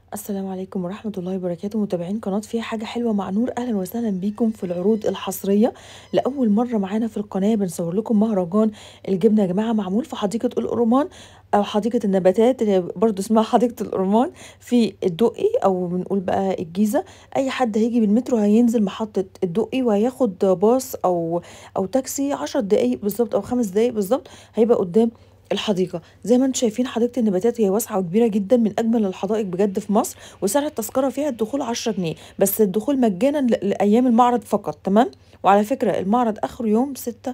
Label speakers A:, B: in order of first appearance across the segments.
A: السلام عليكم ورحمة الله وبركاته متابعين قناة فيها حاجة حلوة مع نور أهلا وسهلا بيكم في العروض الحصرية لأول مرة معانا في القناة بنصور لكم مهرجان الجبنة يا جماعة معمول في حديقة الأورمان أو حديقة النباتات اللي برضو اسمها حديقة الأورمان في الدقي أو بنقول بقى الجيزة أي حد هيجي بالمترو هينزل محطة الدقي وهياخد باص أو أو تاكسي عشر دقايق بالظبط أو خمس دقايق بالظبط هيبقى قدام الحديقة زي ما انتم شايفين حديقة النباتات هي واسعة وكبيرة جدا من أجمل الحدائق بجد في مصر وسعر التذكرة فيها الدخول 10 جنيه بس الدخول مجانا ل- لأيام المعرض فقط تمام وعلى فكرة المعرض آخره يوم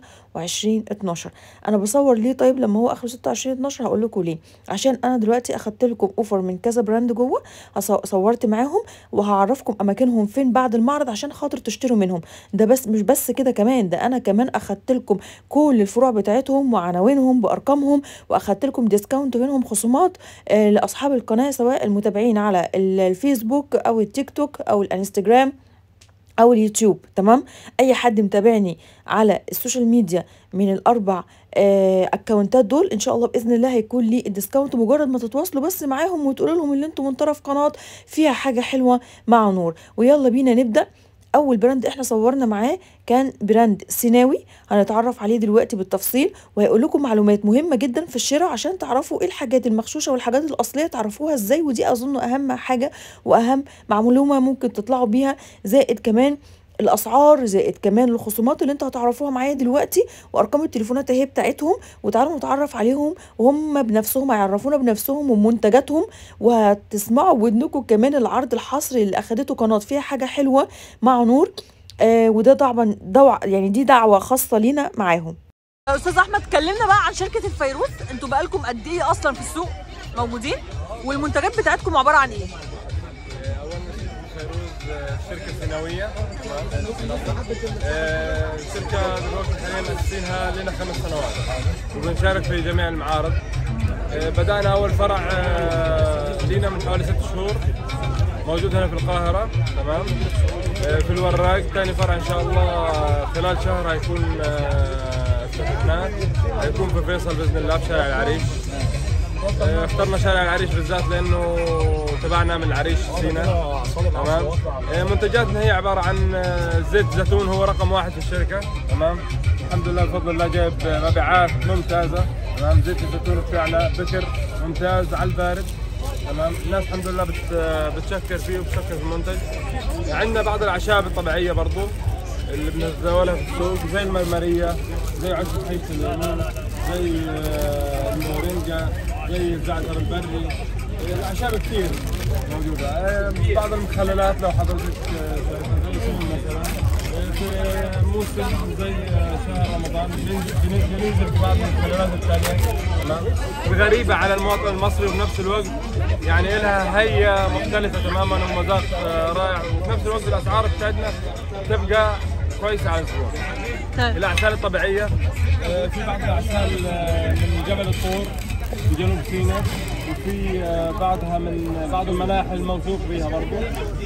A: 26 12 أنا بصور ليه طيب لما هو آخره 26 12 هقول لكم ليه عشان أنا دلوقتي أخدت لكم أوفر من كذا براند جوه هص- صورت معاهم وهعرفكم أماكنهم فين بعد المعرض عشان خاطر تشتروا منهم ده بس مش بس كده كمان ده أنا كمان أخدت لكم كل الفروع بتاعتهم وعناوينهم بأرقامهم واخدت لكم ديسكاونت منهم خصومات آه، لاصحاب القناه سواء المتابعين على ال- الفيسبوك او التيك توك او الانستجرام او اليوتيوب تمام اي حد متابعني على السوشيال ميديا من الاربع آه، اكونتات دول ان شاء الله باذن الله هيكون لي الديسكاونت مجرد ما تتواصلوا بس معاهم وتقولوا لهم ان انتم من طرف قناه فيها حاجه حلوه مع نور ويلا بينا نبدا اول براند احنا صورنا معاه كان براند سيناوي هنتعرف عليه دلوقتي بالتفصيل وهيقول لكم معلومات مهمه جدا في الشراء عشان تعرفوا ايه الحاجات المغشوشه والحاجات الاصليه تعرفوها ازاي ودي اظن اهم حاجه واهم معلومه ممكن تطلعوا بيها زائد كمان الاسعار زائد كمان الخصومات اللي انتوا هتعرفوها معايا دلوقتي وارقام التليفونات اهي بتاعتهم وتعالوا نتعرف عليهم وهم بنفسهم هيعرفونا بنفسهم ومنتجاتهم وهتسمعوا بودنكم كمان العرض الحصري اللي اخدته قناه فيها حاجه حلوه مع نور آه وده طبعا دعوة يعني دي دعوه خاصه لينا معاهم
B: استاذ احمد كلمنا بقى عن شركه الفيروز انتوا بقالكم قد ايه اصلا في السوق موجودين والمنتجات بتاعتكم عباره عن ايه
C: اول فيروز آه، شركه ثانويه آه، الشركه دلوقتي حاليا مؤسسينها لنا خمس سنوات وبنشارك في جميع المعارض آه، بدانا اول فرع آه، لينا من حوالي ست شهور موجود هنا في القاهره تمام آه، في الوراق ثاني فرع ان شاء الله آه، خلال شهر هيكون آه، افتتحناه هيكون في فيصل باذن الله في شارع العريش آه، اخترنا شارع العريش بالذات لانه تبعنا من العريش سينا تمام آه، منتجاتنا هي عباره عن آه، زيت زيتون هو رقم واحد في الشركه تمام الحمد لله بفضل الله جايب آه، مبيعات ممتازه تمام زيت الزيتون بتاعنا بكر ممتاز على البارد تمام الناس الحمد لله بت آه، بتشكر فيه وبتشكر في المنتج عندنا بعض الاعشاب الطبيعيه برضو اللي بنتداولها في السوق زي المرمريه زي عشب حيث الليمون زي آه، المورينجا زي الزعتر البري الاعشاب كثير موجوده آه، بعض المخللات لو حضرتك آه، زي ثوم مثلا آه، في موسم زي آه، شهر رمضان بننزل بننزل- بننزل في بعض المخللات الثانيه تمام غريبه على المواطن المصري وبنفس الوقت يعني لها هيئه مختلفه تماما ومذاق آه، رائع وفي نفس الوقت الاسعار بتاعتنا تبقى كويسه على الزبون
B: طيب.
C: الاعشاب الطبيعيه آه، في بعض الاعشاب آه، من جبل الطور في جنوب سيناء وفي آه، بعضها من بعض المناحل الموثوق بها برضو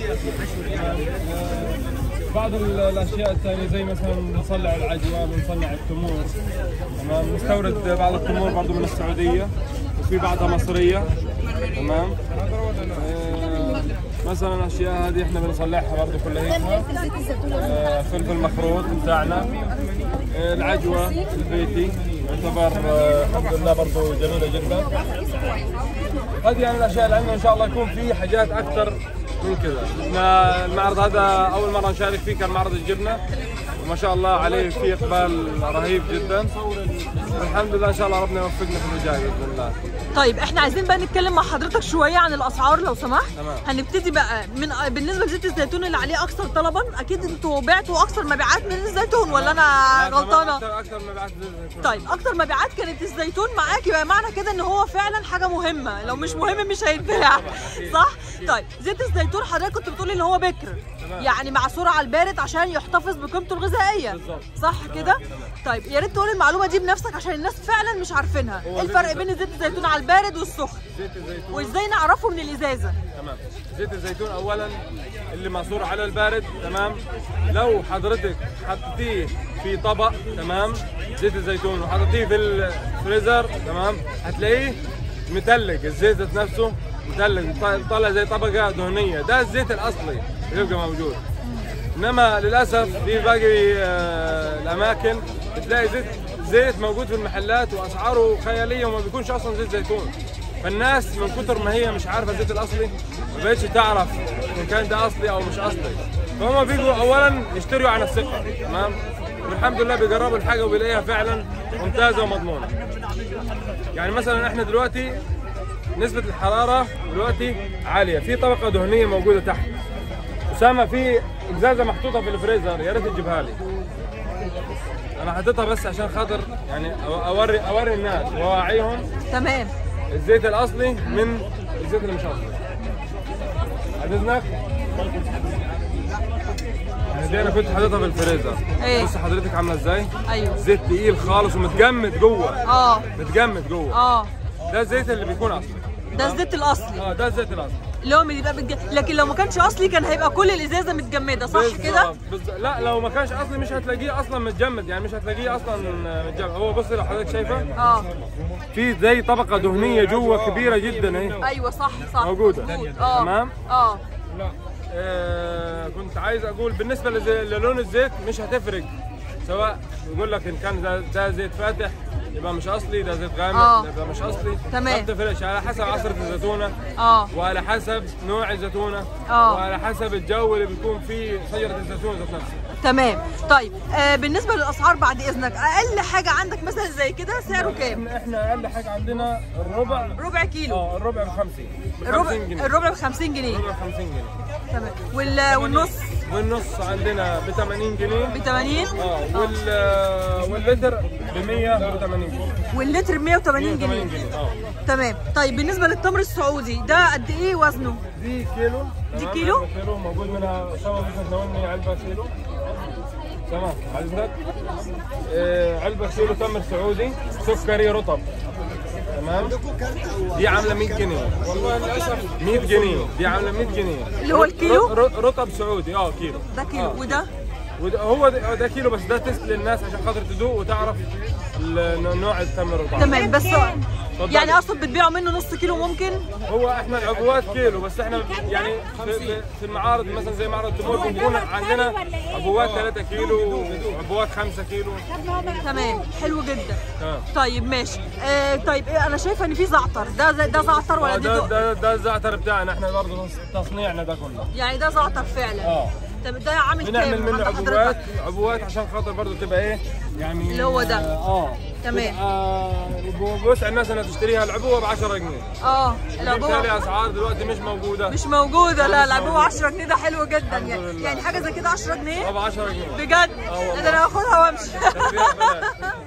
C: آه، بعض ال- الاشياء الثانيه زي مثلا بنصنع العجوه بنصنع التمور تمام نستورد بعض التمور برضو من السعوديه وفي بعضها مصريه تمام آه، مثلا اشياء هذه احنا بنصلحها برضو كلها آه، فلفل مخروط بتاعنا آه، العجوه البيتي يعتبر آه، الحمد لله برضو جميله جدا هذه يعني الاشياء اللي عندنا ان شاء الله يكون في حاجات اكثر من كذا احنا المعرض هذا اول مره نشارك فيه كان معرض الجبنه وما شاء الله عليه في اقبال رهيب جدا والحمد لله ان شاء الله ربنا يوفقنا في الجاي باذن الله
B: طيب احنا عايزين بقى نتكلم مع حضرتك شويه عن الاسعار لو سمحت
C: تمام.
B: هنبتدي بقى من بالنسبه لزيت الزيتون اللي عليه اكثر طلبا اكيد انتوا بعتوا اكثر مبيعات من الزيتون ولا انا غلطانه
C: اكثر اكثر مبيعات زي الزيتون.
B: طيب اكتر مبيعات كانت الزيتون معاك يبقى معنى كده ان هو فعلا حاجه مهمه لو مش مهم مش هيتباع صح طيب زيت الزيتون حضرتك كنت بتقولي ان هو بكر يعني معصور على البارد عشان يحتفظ بقيمته الغذائيه
C: بالظبط.
B: صح كده طيب يا ريت تقول المعلومه دي بنفسك عشان الناس فعلا مش عارفينها
C: هو
B: ايه
C: زيت
B: الفرق
C: الزيتون-
B: بين زيت الزيتون على البارد والسخن
C: زيت الزيتون
B: وازاي نعرفه من الازازه
C: تمام زيت الزيتون اولا اللي معصور على البارد تمام لو حضرتك حطيتيه في طبق تمام زيت الزيتون وحطيتيه في الفريزر تمام هتلاقيه متلج الزيت ذات نفسه مثلج طلع زي طبقه دهنيه ده الزيت الاصلي اللي بيبقى موجود انما للاسف في باقي آه، الاماكن بتلاقي زيت زيت موجود في المحلات واسعاره خياليه وما بيكونش اصلا زيت زيتون فالناس من كتر ما هي مش عارفه الزيت الاصلي ما بقتش تعرف ان كان ده اصلي او مش اصلي فهم بيجوا اولا يشتروا عن الثقه تمام والحمد لله بيجربوا الحاجه وبيلاقيها فعلا ممتازه ومضمونه يعني مثلا احنا دلوقتي نسبة الحرارة دلوقتي عالية، في طبقة دهنية موجودة تحت. أسامة في إزازة محطوطة في الفريزر، يا ريت تجيبها لي. أنا حاططها بس عشان خاطر يعني أو- أوري أوري الناس وأوعيهم
B: تمام
C: الزيت الأصلي من الزيت اللي مش أصلي. بعد إذنك. يعني دي أنا كنت حاططها في الفريزر.
B: إيه.
C: بص حضرتك عاملة إزاي؟
B: ايوه
C: زيت تقيل خالص ومتجمد جوه.
B: اه
C: متجمد جوه.
B: اه
C: ده الزيت اللي بيكون أصلي.
B: ده الزيت الاصلي
C: اه ده الزيت الاصلي
B: اللي هو بيبقى بتج... لكن لو ما كانش اصلي كان هيبقى كل الازازه متجمده صح كده
C: بالظبط، بالظبط. لا لو ما كانش اصلي مش هتلاقيه اصلا متجمد يعني مش هتلاقيه اصلا متجمد هو بص لو حضرتك شايفه
B: اه
C: في زي طبقه دهنيه جوه كبيره جدا اهي
B: ايوه صح صح
C: موجودة.
B: مظبوط. اه
C: تمام؟
B: اه
C: لا آه كنت عايز اقول بالنسبه لزي- للون الزيت مش هتفرق سواء يقول لك ان كان ده, ده زيت فاتح يبقى مش اصلي ده زيت غامق
B: آه.
C: يبقى مش اصلي
B: تمام.
C: ما بتفرقش على حسب عصره الزيتونه
B: اه
C: وعلى حسب نوع الزيتونه
B: آه.
C: وعلى حسب الجو اللي بيكون فيه شجره الزيتون ذات نفسها
B: تمام طيب آه بالنسبه للاسعار بعد اذنك اقل حاجه عندك مثلا زي كده سعره كام
C: احنا احنا اقل حاجه عندنا الربع
B: ربع كيلو
C: اه الربع ب 50
B: الربع
C: 50 جنيه
B: الربع ب 50 جنيه
C: الربع ب 50 جنيه
B: تمام وال... والنص
C: والنص عندنا ب 80 جنيه
B: ب 80
C: اه وال واللتر ب 180 جنيه
B: واللتر ب 180
C: 180
B: جنيه
C: جنيه اه
B: تمام طيب بالنسبه للتمر السعودي ده قد ايه وزنه
C: دي كيلو
B: دي
C: تمام؟
B: كيلو؟
C: علبة كيلو موجود منها سوا ممكن تناولني علبه كيلو تمام حضرتك آه علبه كيلو تمر سعودي سكري رطب تمام دي عامله 100 جنيه والله للاسف 100 جنيه دي عامله 100 جنيه
B: اللي هو الكيلو؟
C: ر- ر- رطب سعودي اه كيلو
B: ده كيلو
C: آه.
B: وده
C: وده هو ده, ده كيلو بس ده تست للناس عشان خاطر تدوق وتعرف ال- نوع التمر والطعم
B: تمام بس
C: اتفضلي.
B: يعني اقصد بتبيعوا منه نص كيلو ممكن
C: هو احنا العبوات كيلو بس احنا يعني في, في, في المعارض مثلا زي معرض تمور بنكون عندنا عبوات 3 كيلو عبوات 5 كيلو
B: تمام حلو جدا
C: تمام
B: طيب ماشي آه طيب إيه انا شايفه ان في زعتر ده ده ده زعتر ولا
C: آه،
B: دي
C: ده
B: دق؟
C: ده ده الزعتر بتاعنا احنا برضه تصنيعنا ده كله
B: يعني ده زعتر فعلا
C: اه
B: طب ده عامل
C: بنعمل
B: كام
C: منه
B: عند
C: عبوات
B: حضرتك
C: عبوات عشان خاطر برضه تبقى ايه يعني
B: اللي هو ده.
C: اه
B: تمام.
C: تبقى بوسع الناس انها تشتريها العبوه ب 10 جنيه
B: اه
C: بالتالي
B: العبوه
C: اسعار دلوقتي مش موجوده
B: مش موجوده لا
C: مش
B: العبوه
C: موجودة.
B: 10 جنيه ده حلو جدا يعني
C: لله.
B: يعني حاجه زي كده 10 جنيه
C: ب 10 جنيه
B: بجد
C: والله.
B: ده انا هاخدها وامشي
C: تشتريها ببلاش.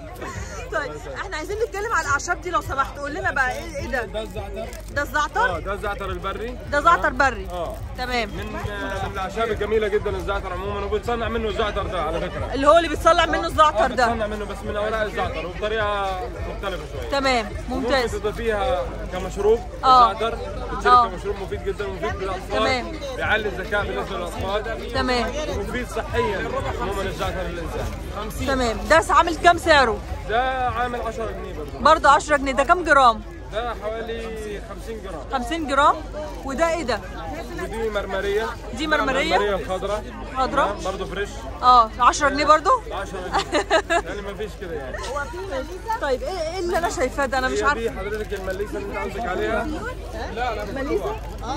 B: طيب احنا عايزين نتكلم على الاعشاب دي لو سمحت قول لنا بقى ايه ايه ده
C: ده الزعتر
B: ده
C: اه
B: الزعتر
C: ده الزعتر البري
B: ده زعتر بري
C: اه
B: تمام
C: من من الاعشاب الجميله جدا الزعتر عموما وبتصنع منه الزعتر ده على فكره
B: اللي هو اللي بيتصلع منه الزعتر ده
C: بتصنع منه بس من اوراق الزعتر وبطريقه مختلفه شويه
B: تمام
C: ممكن
B: ممتاز
C: تضيفيها كمشروب
B: آه.
C: الزعتر
B: آه.
C: بتصير كمشروب مفيد جدا ومفيد للاطفال
B: تمام.
C: بيعلي الذكاء بالنسبه للاطفال
B: تمام
C: ومفيد صحيا عموما الزعتر للانسان
B: تمام ده عامل كام سعره
C: ده عامل 10 جنيه برضه
B: برضه 10 جنيه ده كام جرام
C: ده حوالي 50 جرام
B: 50 جرام وده ايه ده
C: ودي مرمريه
B: دي مرمرية؟
C: مرمريه الخضراء
B: خضراء
C: برضه فريش
B: اه 10 جنيه برضه
C: 10 جنيه يعني ما فيش كده يعني
B: طيب ايه ايه اللي انا شايفاه ده انا مش
C: هي
B: عارفه
C: دي حضرتك المليسه اللي انت قصدك عليها لا لا مليسه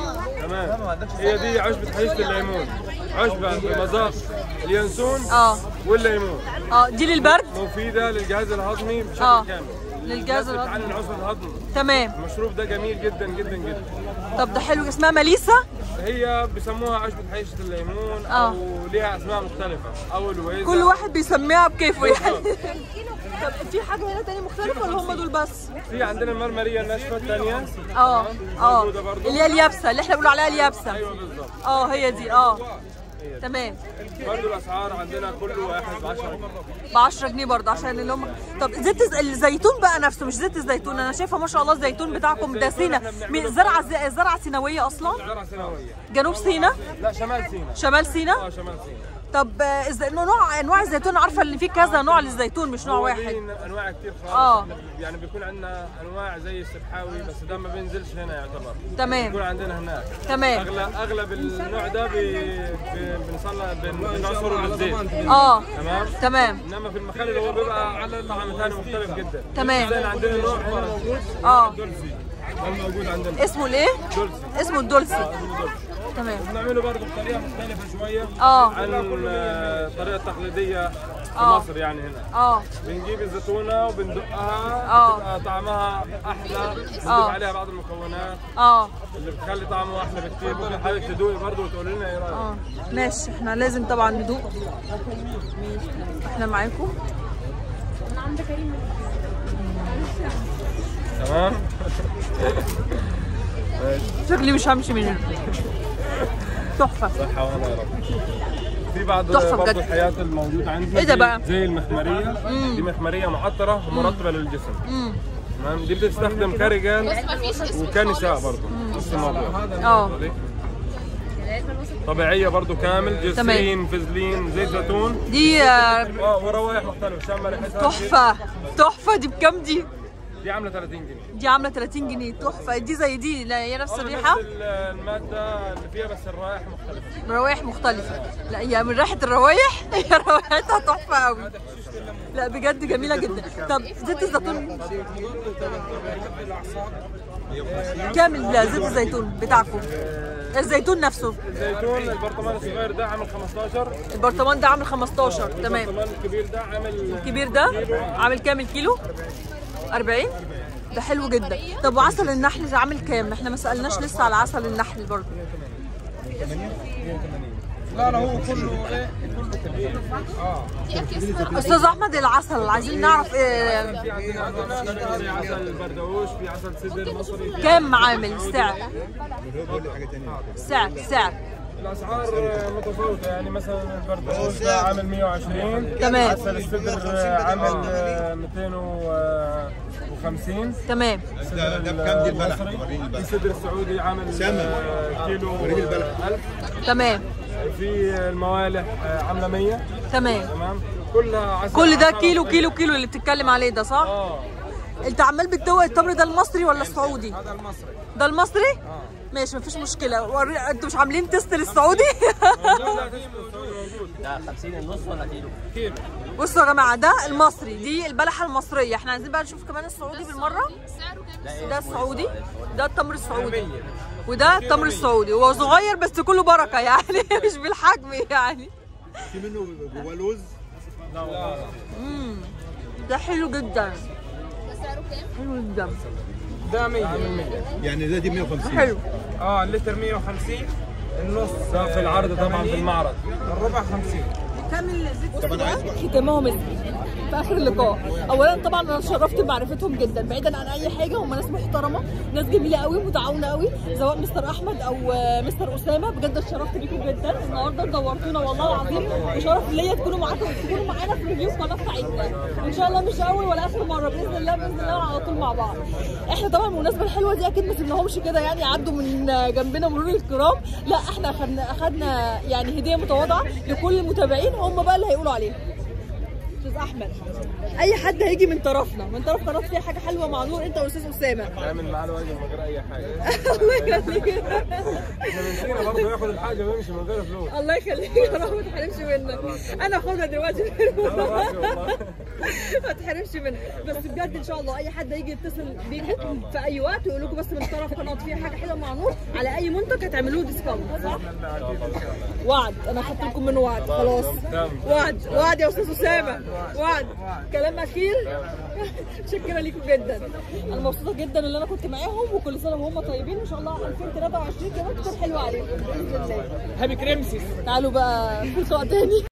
C: تمام هي دي عشبة حشيشة الليمون عشبة بمذاق اليانسون
B: اه
C: والليمون
B: اه دي للبرد
C: مفيدة للجهاز الهضمي بشكل
B: اه
C: كامل
B: للجهاز
C: الناس
B: الهضمي
C: بتعاني من عسر الهضم
B: تمام
C: المشروب ده جميل جدا جدا جدا
B: طب ده حلو اسمها ماليسا
C: هي بيسموها عشبة حشيشة الليمون
B: آه.
C: او ليها اسماء مختلفة او الويزة
B: كل واحد بيسميها بكيفه يعني
C: بالظبط.
B: طب في حاجه هنا تاني مختلفه ولا هم دول بس
C: في عندنا المرمرية الناشفة الثانية
B: اه اه
C: موجودة برضه.
B: اللي هي اليابسه اللي احنا بنقول عليها اليابسه
C: ايوه بالظبط
B: اه هي دي اه تمام
C: برضه الاسعار عندنا كل واحد ب 10 جنيه
B: ب 10 جنيه برضه عشان اللي هم طب زيت الز- الزيتون بقى نفسه مش زيت الزيتون انا شايفه ما شاء الله الزيتون بتاعكم ده سينا من زرعه زي- زرعه سيناويه اصلا
C: زرعة سنوية
B: جنوب سينا
C: لا شمال سيناء
B: شمال سينا
C: اه شمال سيناء
B: طب آه، إز- نوع انواع الزيتون عارفه ان في كذا نوع للزيتون مش نوع
C: هو
B: واحد
C: في انواع كتير خالص
B: آه.
C: إحنا يعني بيكون عندنا انواع زي السبحاوي بس ده ما بينزلش هنا يعتبر
B: تمام.
C: بيكون عندنا هناك
B: تمام.
C: اغلب اغلب النوع ده بي بي- بنصنع بن- بنعصره للزيت
B: اه
C: تمام
B: تمام
C: انما في المخلل هو بيبقى على طعم ثاني مختلف جدا
B: تمام.
C: زي عندنا نوع هنا موجود
B: آه.
C: دولسي ده موجود عندنا
B: اسمه الايه
C: دولسي
B: اسمه الدولسي
C: اسمه دولسي
B: تمام
C: بنعمله برضه بطريقه مختلفه شويه
B: آه.
C: عن آه، الطريقه التقليديه في
B: آه.
C: مصر يعني هنا
B: اه
C: بنجيب الزيتونه وبندقها
B: آه.
C: بتبقى طعمها احلى بنضيف
B: آه.
C: عليها بعض المكونات
B: اه
C: اللي بتخلي طعمه احلى بكتير ممكن حضرتك تدوقي برضه وتقولي لنا ايه رايك
B: اه ماشي احنا لازم طبعا ندوق احنا معاكم
C: تمام
B: شكلي مش همشي من هنا تحفه
C: صحه وهنا يا رب في بعض
B: تحفة
C: برضه
B: بجد.
C: الحياة الموجودة عندنا
B: إيه ده
C: زي-
B: بقى؟
C: زي المخمرية دي مخمرية معطرة ومرطبة للجسم تمام دي بتستخدم كرجال وكنساء برضه نفس الموضوع
B: اه
C: طبيعية برضه كامل جسرين فازلين زيت زيتون
B: دي آه،
C: اه وروائح مختلفة شامة ريحتها
B: تحفه تحفه دي بكام دي
C: دي عاملة 30 جنيه
B: دي عامله 30 جنيه تحفه دي زي دي لا هي نفس
C: آه،
B: الريحه
C: نفس المادة اللي فيها بس الروائح مختلفة
B: روايح مختلفه لا هي من ريحه الروايح هي روايحتها تحفه قوي لا بجد جميله جدا طب زيت الزيتون كام زيت الزيتون بتاعكم الزيتون نفسه
C: الزيتون البرطمان الصغير ده عامل 15
B: البرطمان ده عامل 15 تمام
C: البرطمان الكبير ده عامل
B: الكبير ده عامل كام الكيلو 40 ده حلو جدا طب وعسل النحل ده عامل كام احنا ما سالناش لسه على عسل النحل برضه
C: لا لا هو كله ايه
B: استاذ احمد العسل عايزين نعرف ايه
C: في عندنا في عسل بردوش في عسل سدر مصري في
B: كام عامل السعر سعر سعر
C: الاسعار متفاوته يعني مثلا البردوش ده عامل 120
B: تمام.
C: عسل السدر عامل 250
B: تمام
C: ده بكام دي البلح في السدر السعودي عامل آه، كيلو 1000
B: تمام
C: في الموالح آه، عامله 100
B: تمام
C: تمام كلها عسل
B: كل ده
C: عسل
B: كيلو
C: طيب.
B: كيلو كيلو اللي بتتكلم عليه ده صح؟
C: اه
B: انت عمال بتدوق التمر ده المصري ولا السعودي؟
C: هذا المصري
B: ده المصري؟ ماشي مفيش مشكلة وري... انتوا مش عاملين تيست للسعودي؟
C: لا لا تسمع السعودي موجود
D: ده 50 النص ولا كيلو؟
C: كيلو
B: بصوا يا جماعة ده المصري دي البلحة المصرية احنا عايزين بقى نشوف كمان السعودي بالمرة ده السعودي ده التمر السعودي وده التمر السعودي هو صغير بس كله بركة يعني مش بالحجم يعني
E: في منه جواه لوز
B: ده حلو جدا حلو جدا
C: ده 100
E: يعني ده دي 150
B: حلو
C: اه اللتر 150 النص ده في العرض طبعا في المعرض الربع 50
E: طب انا عايز
B: ختامهم مسك في اخر اللقاء اولا طبعا انا اتشرفت بمعرفتهم جدا بعيدا عن اي حاجه هم ناس محترمه ناس جميله قوي متعاونه قوي سواء مستر احمد او آه، مستر اسامه بجد اتشرفت بيكم جدا النهارده دورتونا والله العظيم وشرف ليا تكونوا معاكم تكونوا معانا في ريفيو القناه بتاعتنا وان شاء الله مش اول ولا اخر مره باذن الله باذن الله على طول مع بعض احنا طبعا بالمناسبه الحلوه دي اكيد ما سيبناهمش كده يعني يعدوا من جنبنا مرور الكرام لا احنا اخدنا اخدنا يعني هديه متواضعه لكل المتابعين هم بقى اللي هيقولوا عليها استاذ احمد اي حد هيجي من طرفنا من طرف قناه فيها حاجه حلوه مع نور انت واستاذ اسامه
C: نعمل معاه الواجب من غير اي حاجه
B: الله يخليك
C: احنا بنسينا برضه ياخد الحاجه ويمشي من غير فلوس
B: الله يخليك يا رب ما تحرمش منك انا اخدها دلوقتي
C: انا راضي والله
B: ما تحرمش منك بس بجد ان شاء الله اي حد هيجي يتصل بيكم في اي وقت ويقول لكم بس من طرف قناه فيها حاجه حلوه مع نور على اي منتج هتعملوا له ديسكاونت صح؟ وعد انا خدت لكم من وعد خلاص
C: تمام.
B: وعد وعد يا استاذ اسامه وعد كلام اخير شكرا لكم جدا انا مبسوطه جدا ان انا كنت معاهم وكل سنه وهم طيبين ان شاء الله 2023 كمان تكون حلوه عليكم باذن الله
C: هابي كريمسيس
B: تعالوا بقى في لقاء تاني